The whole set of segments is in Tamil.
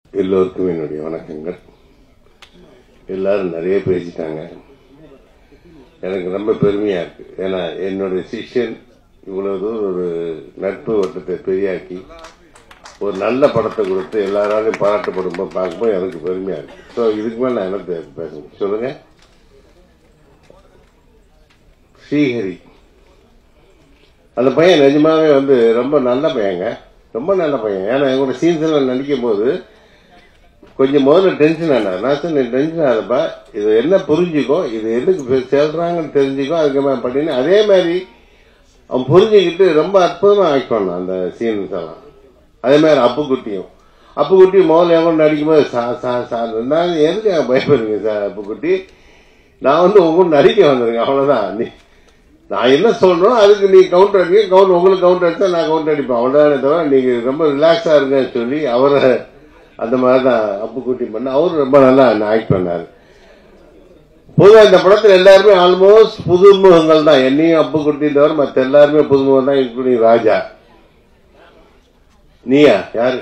எல்லோருக்கும் என்னுடைய வணக்கங்கள் எல்லாரும் நிறைய பேசிட்டாங்க எனக்கு ரொம்ப பெருமையா இருக்கு ஏன்னா என்னுடைய சிஷ்யன் இவ்வளவு தூரம் ஒரு நட்பு வட்டத்தை பெரியாக்கி ஒரு நல்ல படத்தை கொடுத்து எல்லாராலையும் பாராட்டப்படும் போது பார்க்கும்போது எனக்கு பெருமையா இருக்கு ஸோ இதுக்கு மேல நான் என்ன பே- பேசணும் சொல்லுங்க ஸ்ரீஹரி அந்த பையன் நிஜமாவே வந்து ரொம்ப நல்ல பையங்க ரொம்ப நல்ல பையன் ஏன்னா எங்களோட சீன்ஸ் எல்லாம் நடிக்கும் போது கொஞ்சம் முதல்ல டென்ஷன் ஆனார் நான் சொன்னேன் டென்ஷன் ஆகப்பா இது என்ன புரிஞ்சுக்கோ இது எதுக்கு பே- சொல்றாங்கன்னு தெரிஞ்சுக்கோ அதுக்கு மேல பண்ணின்னு அதே மாதிரி அவன் புரிஞ்சுக்கிட்டு ரொம்ப அற்புதமா ஆக்ட் பண்ணான் அந்த சீன்ஸ் எல்லாம் அதே மாதிரி அப்புக்குட்டியும் அப்புக்குட்டி முதல்ல எவன் நடிக்கும்போது சா சா சா நான் எதுக்கு பயப்படுறீங்க சார் அப்புக்குட்டி நான் வந்து உங்களுக்கு நடிக்க வந்திருக்கேன் அவ்வளவுதான் நீ நான் என்ன சொல்றோம் அதுக்கு நீ கவுண்டர் அடிக்க கவுண்டர் உங்களுக்கு கவுண்டர் அடிச்சா நான் கவுண்டர் அடிப்பேன் அவ்வளவுதானே தவிர நீங்க ரொம்ப ரிலாக்ஸா இருங்கன்னு சொல்லி அவரை அந்த மாதிரி தான் அப்பு குட்டி பண்ண அவரு ரொம்ப நல்லா ஆக்ட் பண்ணாரு பொதுவாக இந்த படத்துல எல்லாருமே ஆல்மோஸ்ட் புதுமுகங்கள் தான் என்னையும் அப்பு குட்டி தவிர மற்ற எல்லாருமே புதுமுகம் தான் இன்க்ளூடிங் ராஜா நீயா யாரு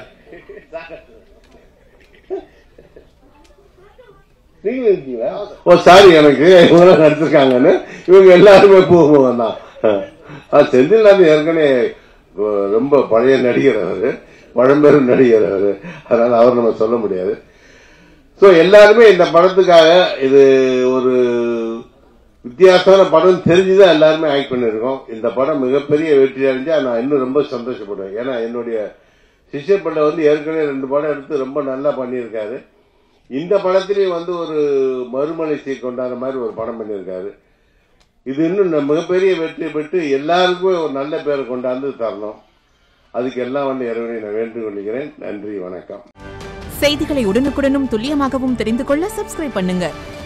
நீங்க இருக்கீங்களா ஓ சாரி எனக்கு இவங்க நடிச்சிருக்காங்கன்னு இவங்க எல்லாருமே புதுமுகம் தான் ஆ, செந்தில்நாத் ஏற்கனவே அஹ், ரொம்ப பழைய நடிகர் அவரு பழம்பெரும் நடிகர் அவரு அதனால அவர் நம்ம சொல்ல முடியாது சோ எல்லாருமே இந்த படத்துக்காக இது ஒரு வித்தியாசமான படம் தெரிஞ்சுதான் எல்லாருமே ஆக்ட் பண்ணிருக்கோம் இந்த படம் மிகப்பெரிய வெற்றி அடைஞ்சா நான் இன்னும் ரொம்ப சந்தோஷப்படுவேன் ஏன்னா என்னுடைய சிஷ்யப்பட்ட வந்து ஏற்கனவே ரெண்டு படம் எடுத்து ரொம்ப நல்லா பண்ணியிருக்காரு இந்த படத்திலையும் வந்து ஒரு மறுமலர்ச்சி கொண்டாடுற மாதிரி ஒரு படம் பண்ணியிருக்காரு இது இன்னும் ந- மிகப்பெரிய வெற்றி பெற்று எல்லாருக்குமே ஒரு நல்ல பேரை கொண்டாந்து தரணும் அதுக்கு எல்லாம் வந்து இறைவனை நான் வேண்டிக் கொள்கிறேன் நன்றி வணக்கம் செய்திகளை உடனுக்குடனும் துல்லியமாகவும் தெரிந்து கொள்ள சப்ஸ்கிரைப் பண்ணுங்க